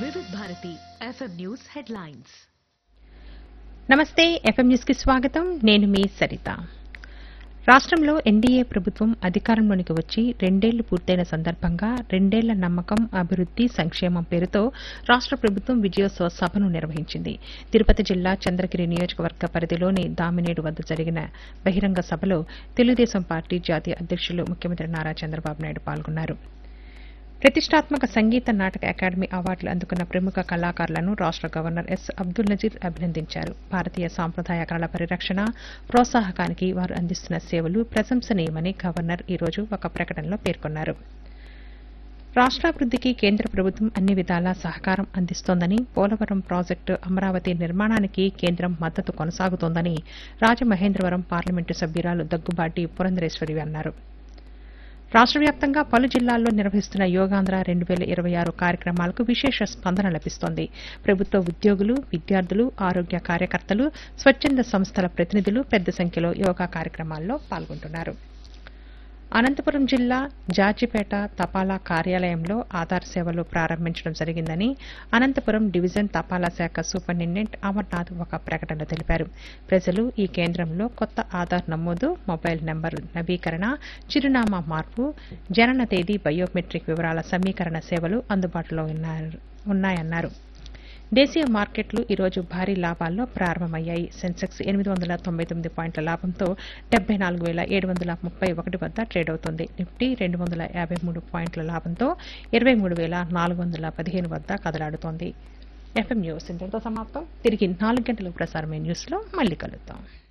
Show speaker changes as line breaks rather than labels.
వివిధ Bharati F M news headlines
నమస్తే F M news కి స్వాగతం నేను మీ సరిత రాష్ట్రంలో ఎన్డీఏ ప్రభుత్వం అధికారంలోనికి వచ్చి రెండేళ్లు పూర్తయిన సందర్భంగా రెండేళ్ల నమ్మకం అభివృద్ది సంక్షేమం పేరుతో రాష్ట్ర ప్రభుత్వం విజయోత్సవ సభను నిర్వహించింది తిరుపతి జిల్లా చంద్రగిరి నియోజకవర్గ పరిధిలోని దామినేడు వద్ద జరిగిన బహిరంగ సభలో తెలుగుదేశం పార్టీ జాతీయ అధ్యక్షులు ముఖ్యమంత్రి నారా చంద్రబాబు నాయుడు పాల్గొన్నారు ప్రతిష్టాత్మక సంగీత నాటక అకాడమీ అవార్డులు అందుకున్న ప్రముఖ కళాకారులను రాష్ట గవర్నర్ ఎస్ అబ్దుల్ నజీర్ అభినందించారు భారతీయ సాంప్రదాయ కళల పరిరక్షణ ప్రోత్సాహకానికి వారు అందిస్తున్న సేవలు ప్రశంసనీయమని గవర్నర్ ఈ రోజు ఒక ప్రకటనలో పేర్కొన్నారు రాష్ట్రాభివృద్దికి కేంద్ర ప్రభుత్వం అన్ని విధాలా సహకారం అందిస్తోందని పోలవరం ప్రాజెక్టు అమరావతి నిర్మాణానికి కేంద్రం మద్దతు కొనసాగుతోందని రాజమహేంద్రవరం పార్లమెంటు సభ్యురాలు దగ్గుబాటి పురంధరేశ్వరి అన్నారు రాష్ట్ర వ్యాప్తంగా పలు జిల్లాల్లో నిర్వహిస్తున్న యోగాంధ్ర రెండు వేల ఇరవై ఆరు కార్యక్రమాలకు విశేష స్పందన లభిస్తోంది ప్రభుత్వ ఉద్యోగులు విద్యార్థులు ఆరోగ్య కార్యకర్తలు స్వచ్ఛంద సంస్థల ప్రతినిధులు పెద్ద సంఖ్యలో యోగా కార్యక్రమాల్లో పాల్గొంటున్నారు అనంతపురం జిల్లా జాజిపేట తపాలా కార్యాలయంలో ఆధార్ సేవలు ప్రారంభించడం జరిగిందని అనంతపురం డివిజన్ తపాలా శాఖ సూపరింటెండెంట్ అమర్నాథ్ ఒక ప్రకటనలో తెలిపారు ప్రజలు ఈ కేంద్రంలో కొత్త ఆధార్ నమోదు మొబైల్ నెంబర్ నవీకరణ చిరునామా మార్పు జనన తేదీ బయోమెట్రిక్ వివరాల సమీకరణ సేవలు అందుబాటులో ఉన్నారు- ఉన్నాయన్నారు దేశీయ మార్కెట్లు ఈ రోజు భారీ లాభాల్లో ప్రారంభమయ్యాయి సెన్సెక్స్ ఎనిమిది వందల తొంభై తొమ్మిది పాయింట్ల లాభంతో డెబ్బై నాలుగు వేల ఏడు వందల ముప్పై ఒకటి వద్ద ట్రేడ్ అవుతోంది నిఫ్టీ రెండు వందల యాభై మూడు పాయింట్ల లాభంతో ఇరవై మూడు వేల నాలుగు వందల పదిహేను వద్ద కదలాడుతోంది ఎఫ్ఎం న్యూస్ ఇంతటితో సమాప్తం తిరిగి నాలుగు గంటలకు ప్రసారమైన న్యూస్లో మళ్ళీ కలుద్దాం